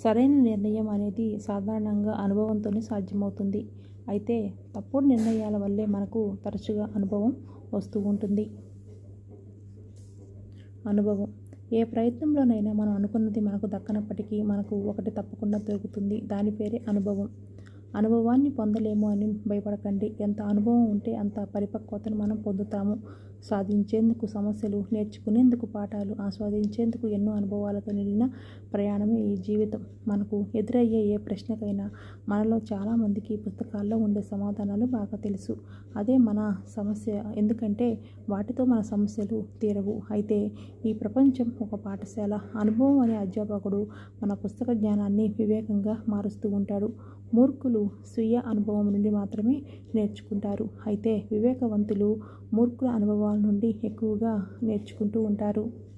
సరైన నిర్ణయం అనేది సాధారణంగా అనుభవంతోనే సాధ్యమవుతుంది అయితే తప్పుడు నిర్ణయాల వల్లే మనకు తరచుగా అనుభవం వస్తూ ఉంటుంది అనుభవం ఏ ప్రయత్నంలోనైనా మనం అనుకున్నది మనకు దక్కనప్పటికీ మనకు ఒకటి తప్పకుండా దొరుకుతుంది దాని పేరే అనుభవం అనుభవాన్ని పొందలేము అని భయపడకండి ఎంత అనుభవం ఉంటే అంత పరిపక్వతను మనం పొందుతాము సాధించేందుకు సమస్యలు నేర్చుకునేందుకు పాఠాలు ఆస్వాదించేందుకు ఎన్నో అనుభవాలతో నిండిన ప్రయాణమే ఈ జీవితం మనకు ఎదురయ్యే ఏ ప్రశ్నకైనా మనలో చాలామందికి పుస్తకాల్లో ఉండే సమాధానాలు బాగా తెలుసు అదే మన సమస్య ఎందుకంటే వాటితో మన సమస్యలు తీరవు అయితే ఈ ప్రపంచం ఒక పాఠశాల అనుభవం అనే అధ్యాపకుడు మన పుస్తక జ్ఞానాన్ని వివేకంగా మారుస్తూ ఉంటాడు మూర్ఖులు స్వీయ అనుభవం నుండి మాత్రమే నేర్చుకుంటారు అయితే వివేకవంతులు మూర్ఖుల అనుభవాల నుండి ఎక్కువగా నేర్చుకుంటూ ఉంటారు